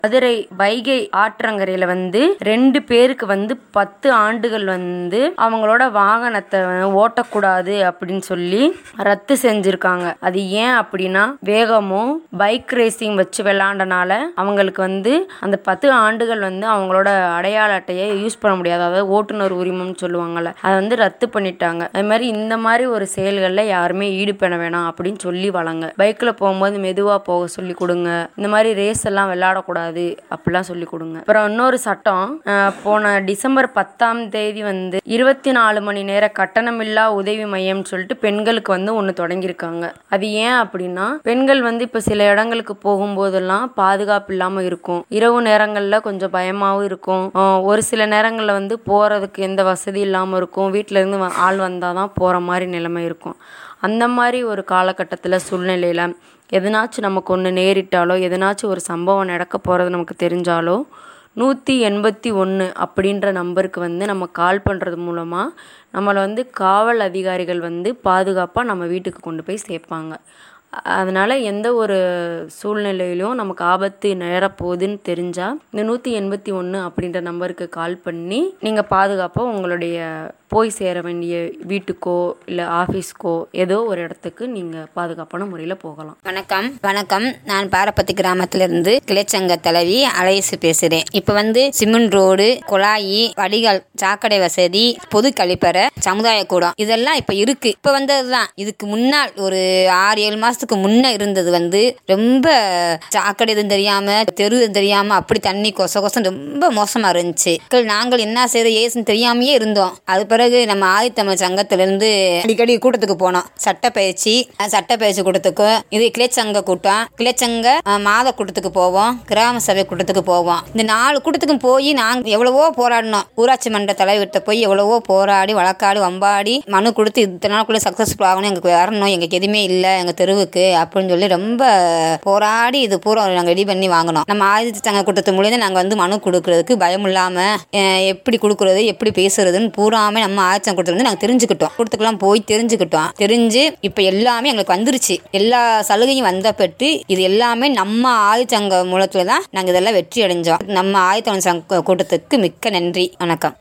மதுரை வைகை ஆற்றங்கரையில வந்து ரெண்டு பேருக்கு வந்து பத்து ஆண்டுகள் வந்து அவங்களோட வாகனத்தை ஓட்டக்கூடாது அப்படின்னு சொல்லி ரத்து செஞ்சிருக்காங்க அது ஏன் அப்படின்னா வேகமும் பைக் ரேசிங் வச்சு விளாண்டனால அவங்களுக்கு வந்து அந்த பத்து ஆண்டுகள் வந்து அவங்களோட அடையாள அட்டையை யூஸ் பண்ண முடியாது அதாவது ஓட்டுநர் உரிமம்னு சொல்லுவாங்கல்ல அதை வந்து ரத்து பண்ணிட்டாங்க அது மாதிரி இந்த மாதிரி ஒரு செயல்களில் யாருமே ஈடுபட வேணாம் அப்படின்னு சொல்லி வளங்க பைக்கில் போகும்போது மெதுவாக போக சொல்லி கொடுங்க இந்த மாதிரி ரேஸ் எல்லாம் விளையாடக்கூடாது அப்படிலாம் சொல்லி கொடுங்க அப்புறம் இன்னொரு சட்டம் அஹ், போன டிசம்பர் பத்தாம் தேதி வந்து இருபத்தி நாலு மணி நேர கட்டணமில்லா உதவி மையம்னு சொல்லிட்டு பெண்களுக்கு வந்து ஒன்று தொடங்கியிருக்காங்க அது ஏன் அப்படின்னா பெண்கள் வந்து இப்போ சில இடங்களுக்கு போகும்போதெல்லாம் பாதுகாப்பு இல்லாமல் இருக்கும் இரவு நேரங்களில் கொஞ்சம் பயமாகவும் இருக்கும் அஹ், ஒரு சில நேரங்களில் வந்து போகிறதுக்கு எந்த வசதி இல்லாமல் இருக்கும் வீட்டில இருந்து வ- ஆள் வந்தால் தான் போகிற மாதிரி நிலைமை இருக்கும் அந்த மாதிரி ஒரு காலகட்டத்தில் சூழ்நிலையில் எதனாச்சும் நமக்கு ஒன்று நேரிட்டாலோ எதனாச்சும் ஒரு சம்பவம் நடக்க போகிறது நமக்கு தெரிஞ்சாலோ நூற்றி எண்பத்தி ஒன்று அப்படின்ற நம்பருக்கு வந்து நம்ம கால் பண்ணுறது மூலமாக நம்மளை வந்து காவல் அதிகாரிகள் வந்து பாதுகாப்பாக நம்ம வீட்டுக்கு கொண்டு போய் சேர்ப்பாங்க அதனால் எந்த ஒரு சூழ்நிலையிலும் நமக்கு ஆபத்து நேரப்போகுதுன்னு தெரிஞ்சால் இந்த நூற்றி எண்பத்தி ஒன்று அப்படின்ற நம்பருக்கு கால் பண்ணி நீங்கள் பாதுகாப்பாக உங்களுடைய போய் சேர வேண்டிய வீட்டுக்கோ இல்லை ஆஃபீஸ்க்கோ ஏதோ ஒரு இடத்துக்கு நீங்கள் பாதுகாப்பான முறையில் போகலாம் வணக்கம் வணக்கம் நான் பாரப்பத்தி கிராமத்திலிருந்து கிளைச்சங்க தலைவி அலையசு பேசுறேன் இப்ப வந்து சிமெண்ட் ரோடு குழாயி வடிகால் சாக்கடை வசதி பொது கழிப்பறை சமுதாய கூடம் இதெல்லாம் இப்ப இருக்கு இப்ப வந்ததுதான் இதுக்கு முன்னால் ஒரு ஆறு ஏழு மாசத்துக்கு முன்ன இருந்தது வந்து ரொம்ப சாக்கடை எதுவும் தெரியாம தெரு எதுவும் தெரியாம அப்படி தண்ணி கொச கொசம் ரொம்ப மோசமா இருந்துச்சு மக்கள் நாங்கள் என்ன செய்யற ஏசுன்னு தெரியாமயே இருந்தோம் அது பிறகு நம்ம ஆதித்தமிழ் சங்கத்திலிருந்து அடிக்கடி கூட்டத்துக்கு போனோம் சட்டப்பயிற்சி அஹ் சட்டப்பயிற்சி கூட்டத்துக்கும் இது கிளைச்சங்க கூட்டம் கிளைச்சங்க அஹ், மாத கூட்டத்துக்கு போவோம் கிராம சபை கூட்டத்துக்கு போவோம் இந்த நாலு கூட்டத்துக்கும் போய் நாங்கள் எவ்வளவோ போராடினோம் ஊராட்சி மன்ற தலைவர்கிட்ட போய் எவ்வளவோ போராடி வழக்காடி வம்பாடி மனு கொடுத்து இத்தனை நாளுக்குள்ள சக்ஸஸ்ஃபுல் ஆகணும் எங்களுக்கு வரணும் எங்களுக்கு எதுவுமே இல்லை எங்கள் தெருவுக்கு அப்படின்னு சொல்லி ரொம்ப போராடி இது பூரா நாங்கள் ரெடி பண்ணி வாங்கினோம் நம்ம ஆதித்த சங்க கூட்டத்து மூலியம் நாங்கள் வந்து மனு கொடுக்கறதுக்கு பயம் இல்லாமல் எப்படி கொடுக்குறது எப்படி பேசுறதுன்னு பூராமே நம்ம ஆதித்தம் கூட்டத்துல வந்து நாங்கள் தெரிஞ்சுக்கிட்டோம் கூட்டத்துக்குலாம் போய் தெரிஞ்சுக்கிட்டோம் தெரிஞ்சு இப்போ எல்லாமே எங்களுக்கு வந்துருச்சு எல்லா சலுகையும் வந்த பெற்று இது எல்லாமே நம்ம ஆதித்தங்க மூலத்துல தான் நாங்கள் இதெல்லாம் வெற்றி அடைஞ்சோம் நம்ம ஆதித்தம் சங்க கூட்டத்துக்கு மிக்க நன்றி வணக்கம்